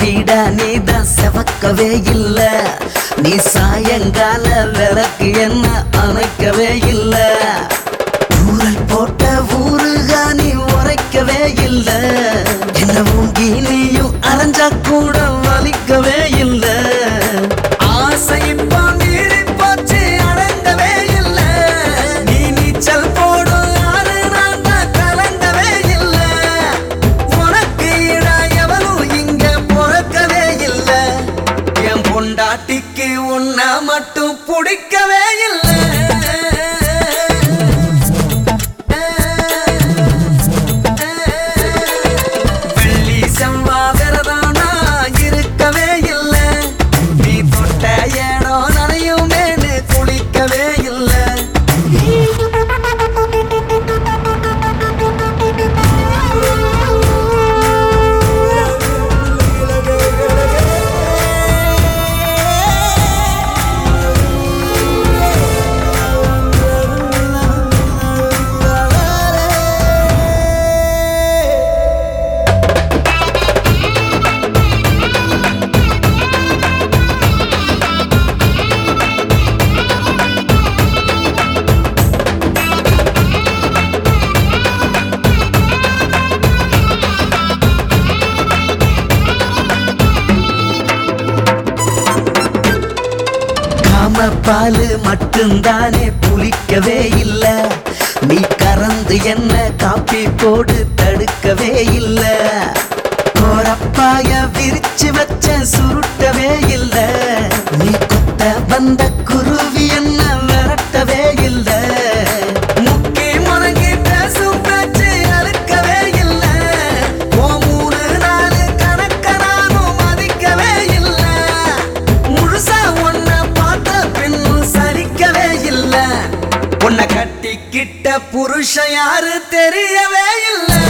வீட நீதான் செவக்கவே இல்ல நீ சாயங்கால விளக்கு என்ன அணைக்கவே இல்ல ஊரல் போட்ட ஊருகா நீ உரைக்கவே இல்ல என்ன ஊங்கி நீயும் அரைஞ்சா கூட வலிக்கவே இல்ல ஆசை இப்போ மீறி போச்சு அடங்கவே இல்ல நீ நீச்சல் போடும் யாரு நான் தான் கலங்கவே இல்ல உனக்கு ஈடா எவனும் இங்க பிறக்கவே இல்ல என் பொண்டாட்டிக்கு உன்னை மட்டும் பிடிக்கவே இல்லை வெள்ளி செவ்வா விரதானா இருக்கவே இல்ல நீ தொட்ட ஏடம் நனையுமேனு குளிக்கவே இல்ல காம பாலு மட்டும்தானே புளிக்கவே இல்ல நீ கறந்து என்ன காப்பி போடு தடுக்கவே இல்ல கோரப்பாய விரிச்சு வச்ச சுருட்டவே இல்ல நீ கொத்த வந்த குருவி என்ன விரட்டவே இல்ல முக்கி முறங்கி பேசும் பேச்சு அழுக்கவே இல்ல ஓ மூணு நாலு கணக்க நானும் மதிக்கவே இல்ல முழுசா உன்னை பார்த்த பின்னும் சரிக்கவே இல்ல உன்னை கட்டிக்கிட்ட புருஷன் யாரு தெரியவே இல்லை